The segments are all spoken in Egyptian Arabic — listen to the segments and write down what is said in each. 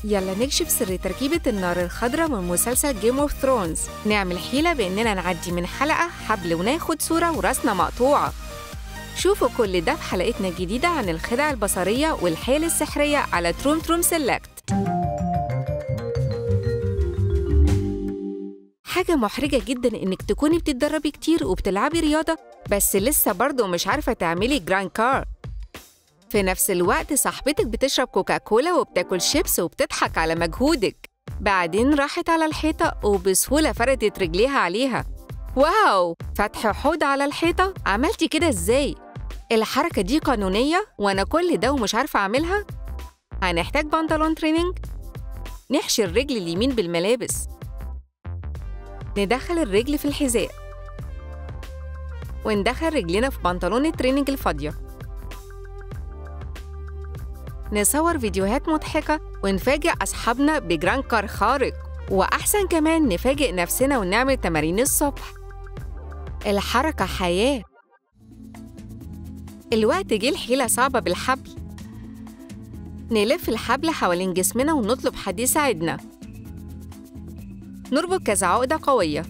يلا نكشف سر تركيبة النار الخضراء من مسلسل جيم اوف ثرونز نعمل حيلة بإننا نعدي من حلقة حبل وناخد صورة وراسنا مقطوعة شوفوا كل ده في حلقتنا الجديدة عن الخدع البصرية والحيل السحرية على تروم تروم سيلكت حاجة محرجة جدا إنك تكوني بتتدربي كتير وبتلعبي رياضة بس لسه برضه مش عارفة تعملي جراند كار في نفس الوقت صاحبتك بتشرب كوكاكولا وبتاكل شيبس وبتضحك على مجهودك بعدين راحت على الحيطة وبسهولة فردت رجليها عليها واو فتح حوض على الحيطة عملتي كده ازاي؟ الحركة دي قانونية وأنا كل ده ومش عارفة أعملها؟ هنحتاج بنطلون تريننج نحشي الرجل اليمين بالملابس ندخل الرجل في الحذاء وندخل رجلنا في بنطلون التريننج الفاضية نصور فيديوهات مضحكة ونفاجئ أصحابنا بجران كار خارق وأحسن كمان نفاجئ نفسنا ونعمل تمارين الصبح الحركة حياة الوقت جه الحيلة صعبة بالحبل نلف الحبل حوالين جسمنا ونطلب حد يساعدنا نربط كذا عقدة قوية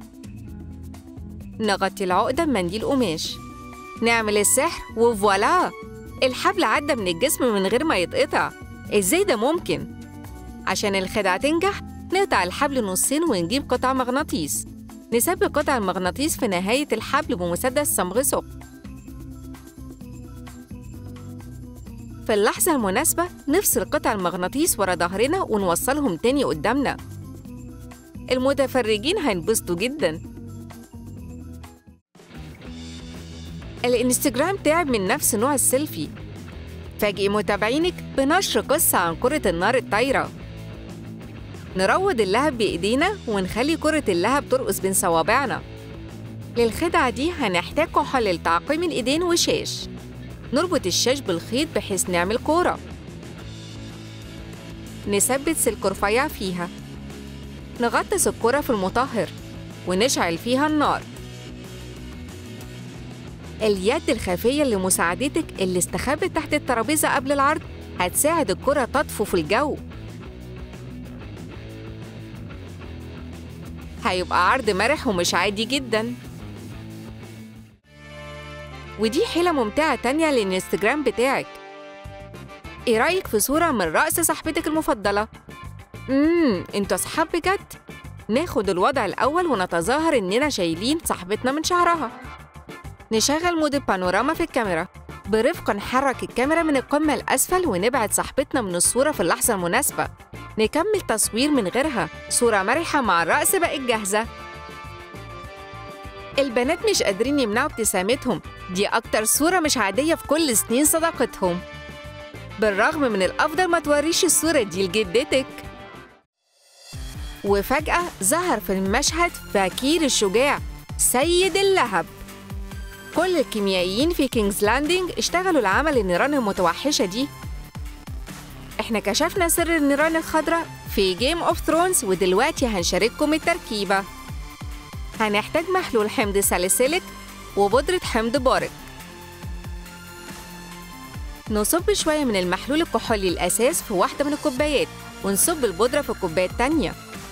نغطي العقدة بمنديل قماش نعمل السحر وفوالا الحبل عدى من الجسم من غير ما يتقطع ازاي ده ممكن عشان الخدعة تنجح نقطع الحبل نصين ونجيب قطع مغناطيس نثبت قطع المغناطيس في نهاية الحبل بمسدس صمغ ثقب في اللحظة المناسبة نفصل قطع المغناطيس ورا ظهرنا ونوصلهم تاني قدامنا المتفرجين هينبسطوا جدا الانستجرام تعب من نفس نوع السيلفي فاجئ متابعينك بنشر قصة عن كرة النار الطايرة نروض اللهب بإيدينا ونخلي كرة اللهب ترقص بين صوابعنا للخدعة دي هنحتاج كحول لتعقيم الإيدين وشاش نربط الشاش بالخيط بحيث نعمل كورة نثبت سلك رفيع فيها نغطس الكرة في المطهر ونشعل فيها النار اليد الخفية لمساعدتك اللي استخبت تحت الترابيزة قبل العرض هتساعد الكرة تطفو في الجو هيبقى عرض مرح ومش عادي جدا ودي حيلة ممتعة تانية للإنستجرام بتاعك إيه رأيك في صورة من رأس صاحبتك المفضلة؟ امم انتوا أصحاب بجد؟ ناخد الوضع الأول ونتظاهر إننا شايلين صاحبتنا من شعرها نشغل مود البانوراما في الكاميرا برفق نحرك الكاميرا من القمة الأسفل ونبعد صاحبتنا من الصورة في اللحظة المناسبة نكمل تصوير من غيرها صورة مرحة مع الرأس بقت جاهزة البنات مش قادرين يمنعوا ابتسامتهم دي أكتر صورة مش عادية في كل سنين صداقتهم بالرغم من الأفضل ما توريش الصورة دي لجدتك وفجأة ظهر في المشهد فكير الشجاع سيد اللهب كل الكيميائيين في كينجز لاندنج اشتغلوا لعمل النيران المتوحشة دي احنا كشفنا سر النيران الخضراء في جيم اوف ثرونز ودلوقتي هنشارككم التركيبة هنحتاج محلول حمض ساليسيليك وبودرة حمض بارك نصب شوية من المحلول الكحولي الأساس في واحدة من الكوبايات ونصب البودرة في الكوباية التانية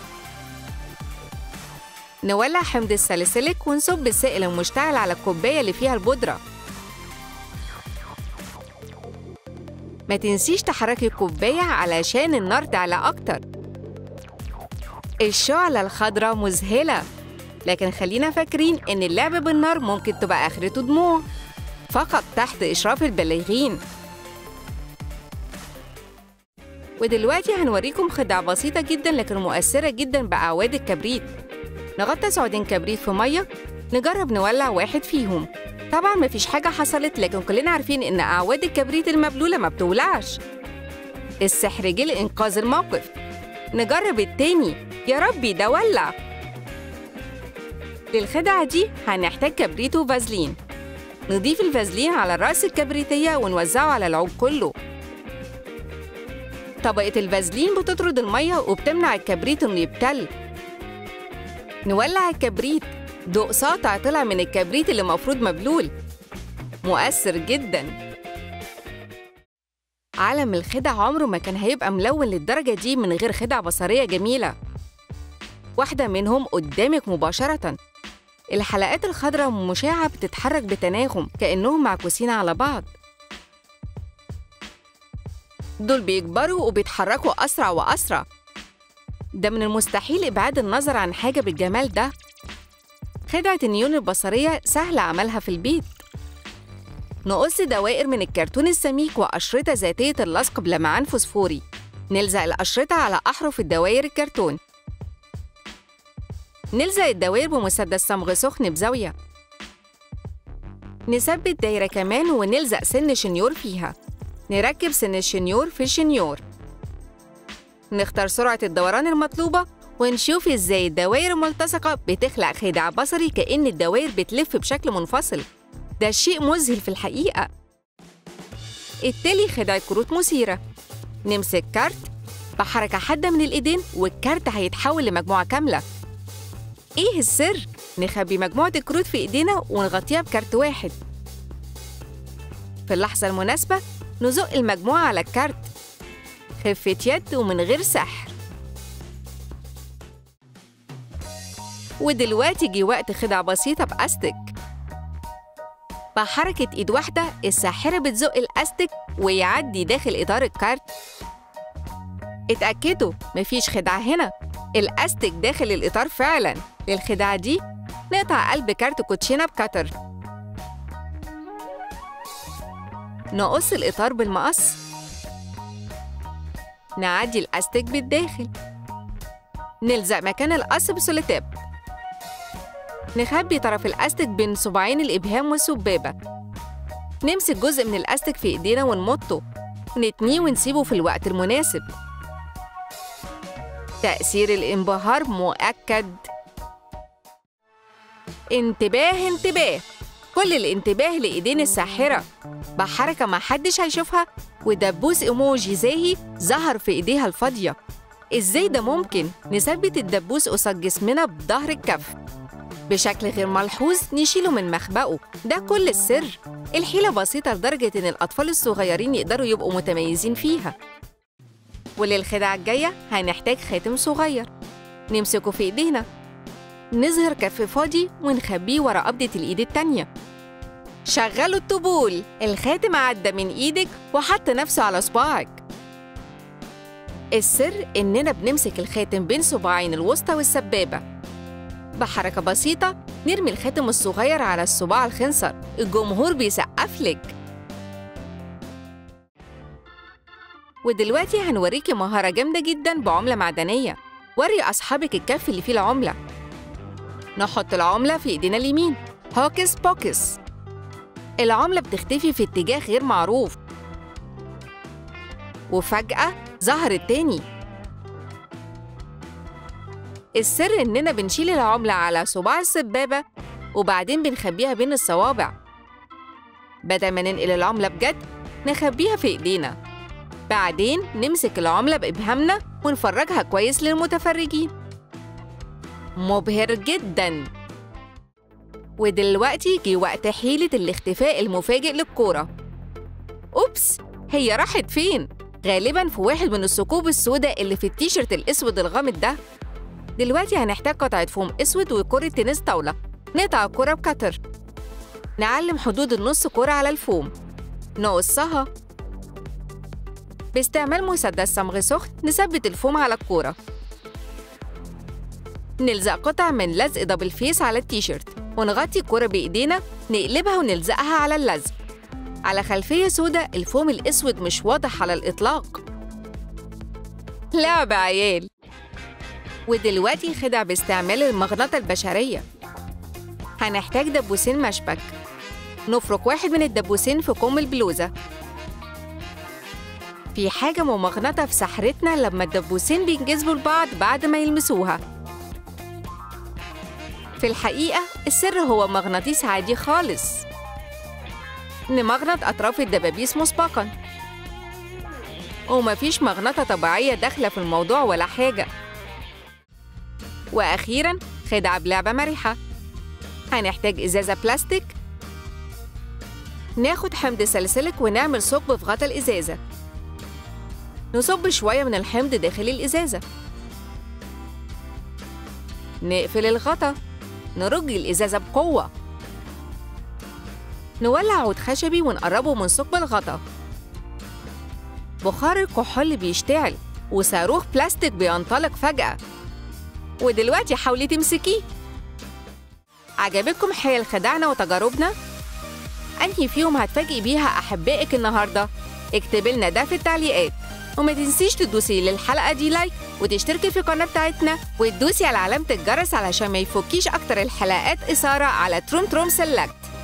نولع حمض الساليسيليك ونصب السائل المشتعل على الكوباية اللي فيها البودرة ما تنسيش تحركي الكوباية علشان النار تعلى أكتر الشعلة الخضراء مذهلة لكن خلينا فاكرين إن اللعب بالنار ممكن تبقى آخرته دموع فقط تحت إشراف البالغين ودلوقتي هنوريكم خدعة بسيطة جدا لكن مؤثرة جدا بأعواد الكبريت نغطس عودين كبريت في مية نجرب نولع واحد فيهم طبعا مفيش حاجة حصلت لكن كلنا عارفين إن أعواد الكبريت المبلولة ما بتولعش السحر جه لإنقاذ الموقف نجرب التاني يا ربي ده ولع للخدعة دي هنحتاج كبريت وفازلين نضيف الفازلين على الرأس الكبريتية ونوزعه على العود كله طبقة الفازلين بتطرد المية وبتمنع الكبريت إنه يبتل نولع الكبريت ضوء ساطع طلع من الكبريت اللي مفروض مبلول مؤثر جدا عالم الخدع عمره ما كان هيبقى ملون للدرجة دي من غير خدع بصرية جميلة واحدة منهم قدامك مباشرة الحلقات الخضراء مشعة بتتحرك بتناغم كأنهم معكوسين على بعض دول بيكبروا وبيتحركوا أسرع وأسرع ده من المستحيل إبعاد النظر عن حاجة بالجمال ده خدعة النيون البصرية سهل عملها في البيت نقص دوائر من الكرتون السميك وأشرطة ذاتية اللصق بلمعان فوسفوري نلزق الأشرطة على أحرف الدوائر الكرتون نلزق الدوائر بمسدس صمغ سخن بزاوية نثبت دايرة كمان ونلزق سن شنيور فيها نركب سن الشنيور في الشنيور نختار سرعة الدوران المطلوبة ونشوف ازاي الدوائر الملتصقة بتخلق خداع بصري كأن الدوائر بتلف بشكل منفصل ده شيء مذهل في الحقيقة التالي خدعة كروت مثيرة نمسك كارت بحركة حادة من الإيدين والكارت هيتحول لمجموعة كاملة إيه السر؟ نخبي مجموعة الكروت في إيدينا ونغطيها بكارت واحد في اللحظة المناسبة نزق المجموعة على الكارت خفة يد ومن غير سحر ودلوقتي جه وقت خدعة بسيطة بأستك بحركة إيد واحدة الساحرة بتزق الأستك ويعدي داخل إطار الكارت اتأكدوا مفيش خدعة هنا الأستك داخل الإطار فعلا للخدعة دي نقطع قلب كارت كوتشينة بكتر نقص الإطار بالمقص نعدي الأستك بالداخل نلزق مكان القص بسوليتيب نخبي طرف الأستك بين صباعين الإبهام والسبابة نمسك جزء من الأستك في إيدينا ونمطه نتنيه ونسيبه في الوقت المناسب تأثير الانبهار مؤكد انتباه انتباه كل الانتباه لإيدين الساحرة بحركة ما حدش هيشوفها ودبوس إيموجي زاهي ظهر في إيديها الفاضية إزاي ده ممكن نثبت الدبوس قصاد جسمنا بظهر الكف بشكل غير ملحوظ نشيله من مخبأه ده كل السر الحيلة بسيطة لدرجة إن الأطفال الصغيرين يقدروا يبقوا متميزين فيها وللخدعة الجاية هنحتاج خاتم صغير نمسكه في إيدينا نظهر كف فاضي ونخبيه ورا قبضة الإيد التانية شغلوا الطبول الخاتم عدى من إيدك وحط نفسه على صباعك السر إننا بنمسك الخاتم بين صباعين الوسطى والسبابة بحركة بسيطة نرمي الخاتم الصغير على الصباع الخنصر الجمهور بيسقف لك ودلوقتي هنوريكي مهارة جامدة جدا بعملة معدنية وري أصحابك الكف اللي فيه العملة نحط العملة في إيدينا اليمين هوكس بوكس العملة بتختفي في اتجاه غير معروف وفجأة ظهرت تاني السر إننا بنشيل العملة على صباع السبابة وبعدين بنخبيها بين الصوابع بدل ما ننقل العملة بجد نخبيها في إيدينا بعدين نمسك العملة بإبهامنا ونفرجها كويس للمتفرجين مبهر جدا ودلوقتي جه وقت حيلة الاختفاء المفاجئ للكورة أوبس هي راحت فين؟ غالبا في واحد من الثقوب السوداء اللي في التيشيرت الأسود الغامض ده دلوقتي هنحتاج قطعة فوم أسود وكرة تنس طاولة نقطع الكرة بكتر نعلم حدود النص كرة على الفوم نقصها باستعمال مسدس صمغ سخن نثبت الفوم على الكورة نلزق قطع من لزق دبل فيس على التيشيرت ونغطي الكورة بإيدينا نقلبها ونلزقها على اللزق على خلفية سوداء الفوم الأسود مش واضح على الإطلاق لعبة عيال ودلوقتي خدع باستعمال المغناطة البشرية هنحتاج دبوسين مشبك نفرك واحد من الدبوسين في كم البلوزة في حاجة ممغنطة في سحرتنا لما الدبوسين بينجذبوا لبعض بعد ما يلمسوها في الحقيقة السر هو مغناطيس عادي خالص نمغنط أطراف الدبابيس مسبقاً ومفيش مغناطة طبيعية داخلة في الموضوع ولا حاجة وأخيراً خدعة بلعبة مرحة هنحتاج إزازة بلاستيك ناخد حمض سلسلك ونعمل ثقب في غطا الإزازة نصب شوية من الحمض داخل الإزازة نقفل الغطا نرج الإزازة بقوة نولع عود خشبي ونقربه من ثقب الغطا بخار الكحول بيشتعل وصاروخ بلاستيك بينطلق فجأة ودلوقتي حاولي تمسكيه عجبتكم حيل خدعنا وتجاربنا؟ أنهي فيهم هتفاجئي بيها أحبائك النهاردة؟ اكتبي لنا ده في التعليقات وما تنسيش تدوسي للحلقة دي لايك وتشتركي في القناة بتاعتنا وتدوسي على علامة الجرس علشان ما يفوتكيش أكتر الحلقات إثارة على تروم تروم سيلكت